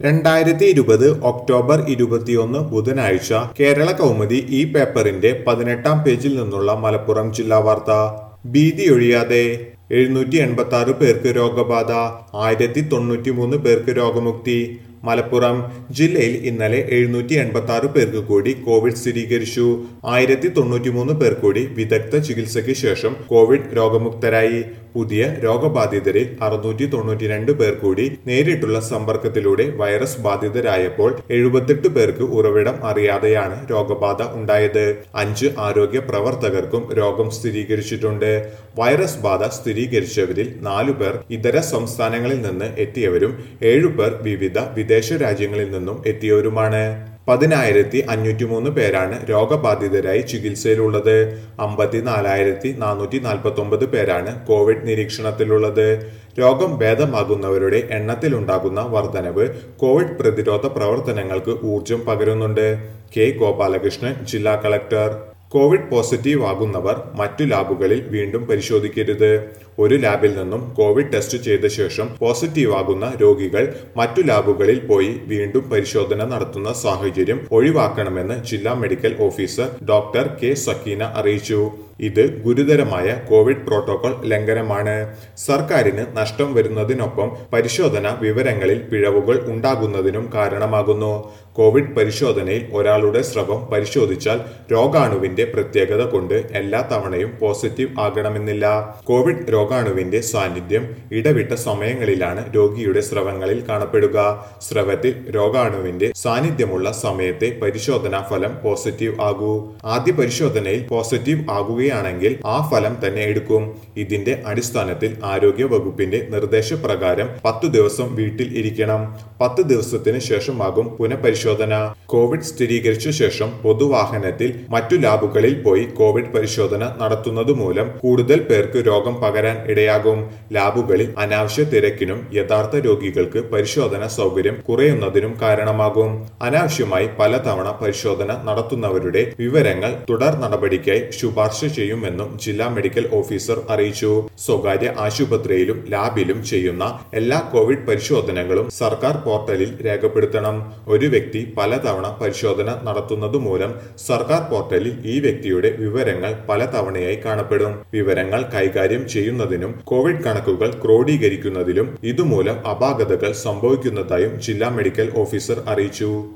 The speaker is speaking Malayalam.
രണ്ടായിരത്തി ഇരുപത് ഒക്ടോബർ ഇരുപത്തിയൊന്ന് ബുധനാഴ്ച കേരള കൗമുദി ഈ പേപ്പറിന്റെ പതിനെട്ടാം പേജിൽ നിന്നുള്ള മലപ്പുറം ജില്ലാ വാർത്ത ഭീതിയൊഴിയാതെ എഴുന്നൂറ്റി എൺപത്തി ആറ് പേർക്ക് രോഗബാധ ആയിരത്തി തൊണ്ണൂറ്റി മൂന്ന് പേർക്ക് രോഗമുക്തി മലപ്പുറം ജില്ലയിൽ ഇന്നലെ എഴുന്നൂറ്റി എൺപത്തി ആറ് പേർക്ക് കൂടി കോവിഡ് സ്ഥിരീകരിച്ചു ആയിരത്തി തൊണ്ണൂറ്റി മൂന്ന് പേർ കൂടി വിദഗ്ധ ചികിത്സയ്ക്ക് ശേഷം കോവിഡ് രോഗമുക്തരായി പുതിയ രോഗബാധിതരിൽ അറുന്നൂറ്റി തൊണ്ണൂറ്റി രണ്ട് പേർ കൂടി നേരിട്ടുള്ള സമ്പർക്കത്തിലൂടെ വൈറസ് ബാധിതരായപ്പോൾ എഴുപത്തെട്ട് പേർക്ക് ഉറവിടം അറിയാതെയാണ് രോഗബാധ ഉണ്ടായത് അഞ്ച് ആരോഗ്യ പ്രവർത്തകർക്കും രോഗം സ്ഥിരീകരിച്ചിട്ടുണ്ട് വൈറസ് ബാധ സ്ഥിരീകരിച്ചവരിൽ നാലു പേർ ഇതര സംസ്ഥാനങ്ങളിൽ നിന്ന് എത്തിയവരും ഏഴുപേർ വിവിധ വിദേശ രാജ്യങ്ങളിൽ നിന്നും എത്തിയവരുമാണ് പതിനായിരത്തി അഞ്ഞൂറ്റി മൂന്ന് പേരാണ് രോഗബാധിതരായി ചികിത്സയിലുള്ളത് അമ്പത്തിനാലായിരത്തി നാനൂറ്റി നാൽപ്പത്തി ഒമ്പത് പേരാണ് കോവിഡ് നിരീക്ഷണത്തിലുള്ളത് രോഗം ഭേദമാകുന്നവരുടെ എണ്ണത്തിലുണ്ടാകുന്ന വർധനവ് കോവിഡ് പ്രതിരോധ പ്രവർത്തനങ്ങൾക്ക് ഊർജം പകരുന്നുണ്ട് കെ ഗോപാലകൃഷ്ണൻ ജില്ലാ കളക്ടർ കോവിഡ് പോസിറ്റീവ് ആകുന്നവർ മറ്റു ലാബുകളിൽ വീണ്ടും പരിശോധിക്കരുത് ഒരു ലാബിൽ നിന്നും കോവിഡ് ടെസ്റ്റ് ചെയ്ത ശേഷം പോസിറ്റീവ് ആകുന്ന രോഗികൾ മറ്റു ലാബുകളിൽ പോയി വീണ്ടും പരിശോധന നടത്തുന്ന സാഹചര്യം ഒഴിവാക്കണമെന്ന് ജില്ലാ medical officer doctor K Sakeena അറിയിച്ചു ഇത് ഗുരുതരമായ കോവിഡ് പ്രോട്ടോകോൾ ലംഘനമാണ് സർക്കാരിന് നഷ്ടം വരുന്നതിനൊപ്പം പരിശോധന വിവരങ്ങളിൽ പിഴവുകൾ ഉണ്ടാകുന്നതിനും കാരണമാകുന്നു കോവിഡ് പരിശോധനയിൽ ഒരാളുടെ സ്രവം പരിശോധിച്ചാൽ രോഗാണുവിന്റെ പ്രത്യേകത കൊണ്ട് എല്ലാ തവണയും പോസിറ്റീവ് ആകണമെന്നില്ല കോവിഡ് രോഗാണുവിന്റെ സാന്നിധ്യം ഇടവിട്ട സമയങ്ങളിലാണ് രോഗിയുടെ സ്രവങ്ങളിൽ കാണപ്പെടുക സ്രവത്തിൽ രോഗാണുവിന്റെ സാന്നിധ്യമുള്ള സമയത്തെ പരിശോധനാ ഫലം പോസിറ്റീവ് ആകൂ ആദ്യ പരിശോധനയിൽ പോസിറ്റീവ് ആകുകയാണെങ്കിൽ ആ ഫലം തന്നെ എടുക്കും ഇതിന്റെ അടിസ്ഥാനത്തിൽ ആരോഗ്യ വകുപ്പിന്റെ നിർദ്ദേശപ്രകാരം പത്തു ദിവസം വീട്ടിൽ ഇരിക്കണം പത്ത് ദിവസത്തിന് ശേഷമാകും പുനഃപരിശോധന കോവിഡ് സ്ഥിരീകരിച്ച ശേഷം പൊതുവാഹനത്തിൽ മറ്റു ലാബുകളിൽ പോയി കോവിഡ് പരിശോധന നടത്തുന്നത് മൂലം കൂടുതൽ പേർക്ക് രോഗം പകരാൻ ഇടയാകും ലാബുകളിൽ അനാവശ്യ തിരക്കിനും യഥാർത്ഥ രോഗികൾക്ക് പരിശോധന സൗകര്യം കുറയുന്നതിനും കാരണമാകും അനാവശ്യമായി പലതവണ പരിശോധന നടത്തുന്നവരുടെ വിവരങ്ങൾ തുടർ നടപടിക്കായി ശുപാർശ ചെയ്യുമെന്നും ജില്ലാ മെഡിക്കൽ ഓഫീസർ അറിയിച്ചു സ്വകാര്യ ആശുപത്രിയിലും ലാബിലും ചെയ്യുന്ന എല്ലാ കോവിഡ് പരിശോധനകളും സർക്കാർ പോർട്ടലിൽ രേഖപ്പെടുത്തണം ഒരു വ്യക്തി പലതവണ പരിശോധന നടത്തുന്നത് മൂലം സർക്കാർ പോർട്ടലിൽ ഈ വ്യക്തിയുടെ വിവരങ്ങൾ പലതവണയായി കാണപ്പെടും വിവരങ്ങൾ കൈകാര്യം ചെയ്യുന്നതിനും കോവിഡ് കണക്കുകൾ ക്രോഡീകരിക്കുന്നതിലും ഇതുമൂലം അപാകതകൾ സംഭവിക്കുന്നതായും ജില്ലാ മെഡിക്കൽ ഓഫീസർ അറിയിച്ചു